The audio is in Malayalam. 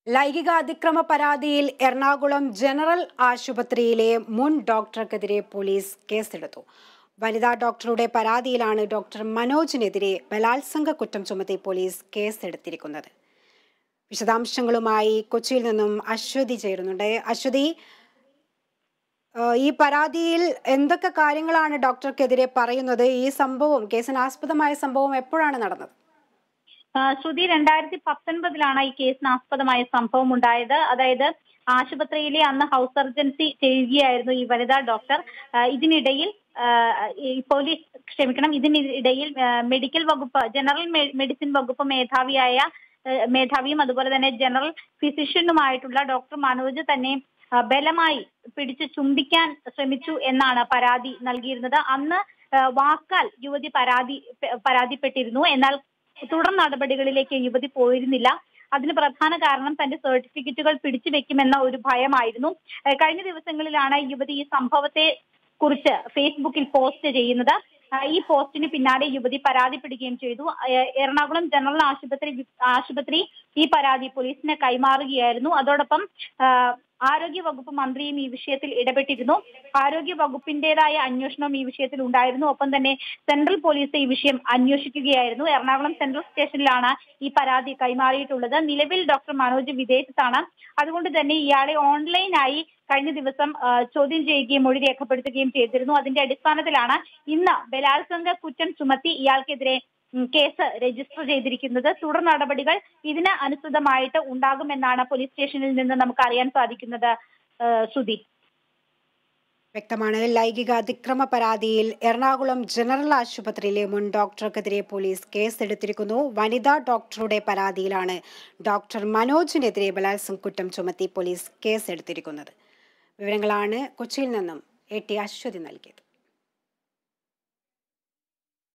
ലൈംഗിക അതിക്രമ പരാതിയിൽ എറണാകുളം ജനറൽ ആശുപത്രിയിലെ മുൻ ഡോക്ടർക്കെതിരെ പോലീസ് കേസെടുത്തു വനിതാ ഡോക്ടറുടെ പരാതിയിലാണ് ഡോക്ടർ മനോജിനെതിരെ ബലാത്സംഗ കുറ്റം ചുമത്തി പോലീസ് കേസെടുത്തിരിക്കുന്നത് വിശദാംശങ്ങളുമായി കൊച്ചിയിൽ നിന്നും അശ്വതി ചേരുന്നുണ്ട് അശ്വതി ഏഹ് ഈ പരാതിയിൽ എന്തൊക്കെ കാര്യങ്ങളാണ് ഡോക്ടർക്കെതിരെ പറയുന്നത് ഈ സംഭവം കേസിനാസ്പദമായ സംഭവം എപ്പോഴാണ് നടന്നത് ആ, ശ്രുതി രണ്ടായിരത്തി പത്തൊൻപതിലാണ് ഈ കേസിന് ആസ്പദമായ സംഭവം ഉണ്ടായത് അതായത് ആശുപത്രിയിലെ അന്ന് ഹൗസ് സർജൻസി ചെയ്യുകയായിരുന്നു ഈ വനിതാ ഡോക്ടർ ആ, ഇതിനിടയിൽ ആ, ഈ പോലീസ് ക്ഷമിക്കണം ഇതിനിടയിൽ ആ, മെഡിക്കൽ വകുപ്പ് ജനറൽ മെ- മെഡിസിൻ വകുപ്പ് മേധാവിയായ ആ, മേധാവിയും അതുപോലെ തന്നെ ജനറൽ ഫിസിഷ്യനുമായിട്ടുള്ള ഡോക്ടർ മനോജ് തന്നെ ആ, ബലമായി പിടിച്ച് ചുംബിക്കാൻ ശ്രമിച്ചു എന്നാണ് പരാതി നൽകിയിരുന്നത് അന്ന് ആ, വാക്കാൽ യുവതി പരാതി പരാതിപ്പെട്ടിരുന്നു എന്നാൽ തുടർ നടപടികളിലേക്ക് യുവതി പോയിരുന്നില്ല അതിന് പ്രധാന കാരണം തന്റെ സർട്ടിഫിക്കറ്റുകൾ പിടിച്ചു വെക്കുമെന്ന ഒരു ഭയമായിരുന്നു ഏഹ് കഴിഞ്ഞ ദിവസങ്ങളിലാണ് യുവതി ഈ സംഭവത്തെ കുറിച്ച് ഫേസ്ബുക്കിൽ പോസ്റ്റ് ചെയ്യുന്നത് ആ, ഈ പോസ്റ്റിന് പിന്നാലെ യുവതി പരാതിപ്പെടുകയും ചെയ്തു ഏഹ് എറണാകുളം ജനറൽ ആശുപത്രി ആശുപത്രി ഈ പരാതി പോലീസിന് കൈമാറുകയായിരുന്നു അതോടൊപ്പം ആ, ആരോഗ്യ വകുപ്പ് മന്ത്രിയും ഈ വിഷയത്തിൽ ഇടപെട്ടിരുന്നു ആരോഗ്യ വകുപ്പിന്റേതായ അന്വേഷണവും ഈ വിഷയത്തിൽ ഉണ്ടായിരുന്നു ഒപ്പം തന്നെ സെൻട്രൽ പോലീസ് ഈ വിഷയം അന്വേഷിക്കുകയായിരുന്നു എറണാകുളം സെൻട്രൽ സ്റ്റേഷനിലാണ് ഈ പരാതി കൈമാറിയിട്ടുള്ളത് നിലവിൽ ഡോക്ടർ മനോജ് വിദേശത്താണ് അതുകൊണ്ട് തന്നെ ഇയാളെ ഓൺലൈനായി കഴിഞ്ഞ ദിവസം ആ, ചോദ്യം ചെയ്യുകയും മൊഴി രേഖപ്പെടുത്തുകയും ചെയ്തിരുന്നു അതിന്റെ അടിസ്ഥാനത്തിലാണ് ഇന്ന് ബലാത്സംഗ കുറ്റം ചുമത്തി ഇയാൾക്കെതിരെ ഉം, കേസ് രജിസ്റ്റർ ചെയ്തിരിക്കുന്നത് തുടർ നടപടികൾ ഇതിന് അനുസൃതമായിട്ട് ഉണ്ടാകുമെന്നാണ് പോലീസ് സ്റ്റേഷനിൽ നിന്ന് നമുക്ക് അറിയാൻ സാധിക്കുന്നത് ആ, ശ്രുതി വ്യക്തമാണ് ലൈംഗിക അതിക്രമ പരാതിയിൽ എറണാകുളം ജനറൽ ആശുപത്രിയിലെ മുൻ ഡോക്ടർക്കെതിരെ പോലീസ് കേസെടുത്തിരിക്കുന്നു വനിതാ ഡോക്ടറുടെ പരാതിയിലാണ് ഡോക്ടർ മനോജിനെതിരെ ബലാത്സംഗ കുറ്റം ചുമത്തി പോലീസ് കേസെടുത്തിരിക്കുന്നത് വിവരങ്ങളാണ് കൊച്ചിയിൽ നിന്നും എ ടി അശ്വതി നൽകിയത്